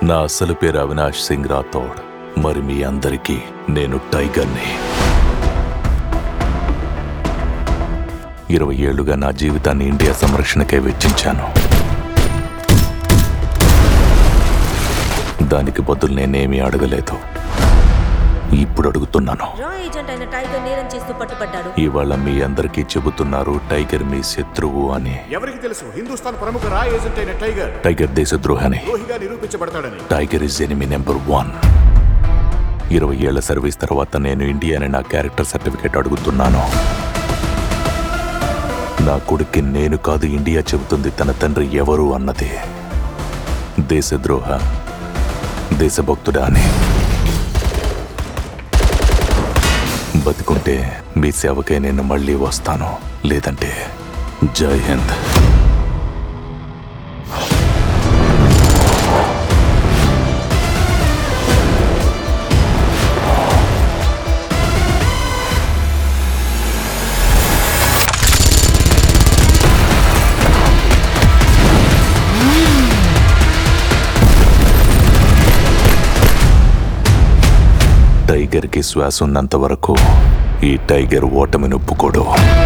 నా అసలు పేరు అవినాష్ సింగ్ రాథోడ్ మరి మీ అందరికీ నేను టైగర్ని ఇరవై ఏళ్లుగా నా జీవితాన్ని ఇండియా సంరక్షణకే వెచ్చించాను దానికి బదులు నేనేమీ అడగలేదు ఇప్పుడు అడుగుతున్నాను రా ఏజెంట్ అయిన టైగర్ నేరం చేస్తూ పట్టుబడ్డాడు ఇవాళ మీ అందరికీ చెబుతున్నారు టైగర్ మీ శత్రువు అని ఎవరికి తెలుసు హిందుస్థాన్ ప్రముఖ రా ఏజెంట్ అయిన టైగర్ టైగర్ దేశద్రోహని ద్రోహిగా నిరూపించబడతాడని Tiger is enemy number one ఇరవై ఏళ్ల సర్వీస్ తర్వాత నేను ఇండియా అని నా క్యారెక్టర్ సర్టిఫికేట్ అడుగుతున్నాను నా కొడుక్కి నేను కాదు ఇండియా చెబుతుంది తన తండ్రి ఎవరు అన్నది దేశద్రోహ దేశభక్తుడా అని బతికుంటే మీ సేవకే నేను మళ్ళీ వస్తాను లేదంటే జై హింద్ టైగర్కి శ్వాస ఉన్నంత వరకు ఈ టైగర్ ఓటమిని ఒప్పుకోడు